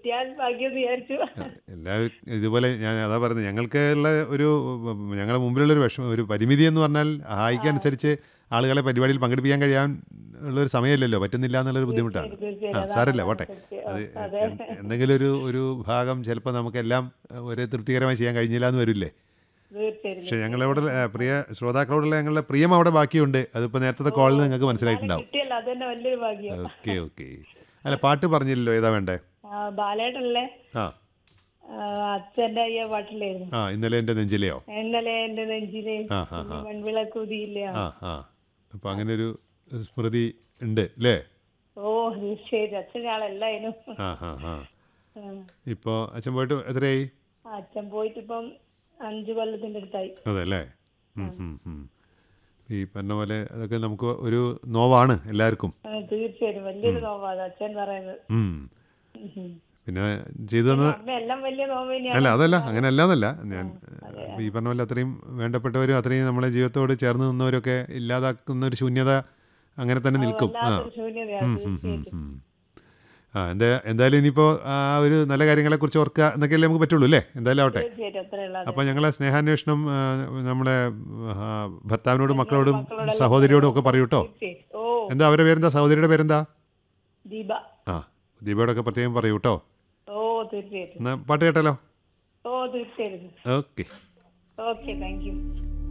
കിട്ടിയാൽ ഭാഗ്യം എന്ന് വിചാരിച്ചു എല്ലാവരും ഇതുപോലെ ഞാൻ അതാ പറയുന്നത് ഞങ്ങൾക്ക് ഉള്ള ഒരു ഞങ്ങളുടെ മുമ്പിലുള്ള ഒരു വിഷമം ഒരു പരിമിതി എന്ന് പറഞ്ഞാൽ ഹായിക്കനുസരിച്ച് ആളുകളെ പരിപാടിയിൽ പങ്കെടുപ്പിക്കാൻ കഴിയാൻ ഉള്ള ഒരു സമയമില്ലല്ലോ പറ്റുന്നില്ല എന്നുള്ളൊരു ബുദ്ധിമുട്ടാണ് തീർച്ചയായും ആ അതാണ് സാരമില്ല പോട്ടെ സത്യം. അത് അതെ. എ- എന്തെങ്കിലും ഒരു ഒരു ഭാഗം ചിലപ്പോൾ നമുക്കെല്ലാം ഒരേ തൃപ്തികരമായി ചെയ്യാൻ കഴിഞ്ഞില്ല എന്ന് വരില്ലേ തീർച്ചയായും പക്ഷെ ഞങ്ങളോട് പ്രിയ ശ്രോതാക്കളോടുള്ള ഞങ്ങളുടെ പ്രിയം അവിടെ ബാക്കിയുണ്ട് അതിപ്പോൾ നേരത്തെ കോളിൽ നിങ്ങൾക്ക് മനസ്സിലായിട്ടുണ്ടാവും കിട്ടിയല്ലോ അത് തന്നെ വലിയൊരു ഭാഗ്യം ഓക്കെ ഓക്കെ അല്ല പാട്ട് പറഞ്ഞില്ലല്ലോ ഏതാ വേണ്ടേ ആ, ബാലേട്ടനല്ലേ ആ ആ, അച്ഛന്റെ അയ്യ പാട്ടിലായിരുന്നു ആ ഇന്നലെ എൻ്റെ നെഞ്ചിലെയോ ഇന്നലെ എന്റെ നെഞ്ചിലെ ആ ആ ആ മൺവിളക്കുതിയില്ല ആ ആ അപ്പം അങ്ങനെ ഒരു സ്മൃതി ഉണ്ട് അല്ലേ ഓ തീർച്ചയായും അച്ഛൻ ആളെല്ലായിരുന്നു ആ ആ ആ ഇപ്പോൾ അച്ഛൻ പോയിട്ട് എത്രയായി അച്ഛൻ പോയിട്ട് ഇപ്പം അഞ്ചു കൊല്ലത്തിന്റെ അടുത്തായി അതെ അല്ലേ ഉം, ഉം, ഉം. ഈ പറഞ്ഞ പോലെ അതൊക്കെ നമുക്ക് ഒരു നോവാണ് എല്ലാവർക്കും ആ, തീർച്ചയായും വലിയൊരു നോവാണ് അച്ഛൻ പറയുന്നത് ഉം. ഉം. പിന്നെ ചെയ്തു തന്ന അമ്മ എല്ലാം വലിയ നോവ് തന്നെയാണ് അല്ല അതല്ല അങ്ങനെ അല്ലാന്നല്ല ഞാൻ ഈ പറഞ്ഞ പോലെ അത്രയും വേണ്ടപ്പെട്ടവരും അത്രയും നമ്മളെ ജീവിതത്തോട് ചേർന്ന് നിന്നവരൊക്കെ ഇല്ലാതാക്കുന്ന ഒരു ശൂന്യത അങ്ങനെ തന്നെ നിൽക്കും ആ വല്ലാത്തൊരു ശൂന്യതയാണ് ഉം, ഉം, തീർച്ചയായിട്ടും ഉം. ആ എന്താ എന്തായാലും ഇനിയിപ്പോൾ ആ ഒരു നല്ല കാര്യങ്ങളെക്കുറിച്ച് ഓർക്കുക എന്നൊക്കെയല്ലേ നമുക്ക് പറ്റുള്ളൂ അല്ലേ എന്തായാലും ആവട്ടെ തീർച്ചയായിട്ടും അത്രയുള്ള അപ്പോൾ ഞങ്ങളെ സ്നേഹാന്വേഷണം ആ, നമ്മുടെ ആ, ഭർത്താവിനോടും മക്കളോടും സഹോദരിയോടും ഒക്കെ പറയൂ കേട്ടോ തീർച്ചയായും ഓ എന്താ അവരുടെ പേരെന്താ സഹോദരിയുടെ പേരെന്താ ദീപ ആ ദീപയോടൊക്കെ പ്രത്യേകം പറയൂ കേട്ടോ ഓ തീർച്ചയായിട്ടും എന്നാൽ പാട്ട് കേട്ടാലോ ഓ തീർച്ചയായിട്ടും ഓക്കെ ഓക്കെ താങ്ക് യു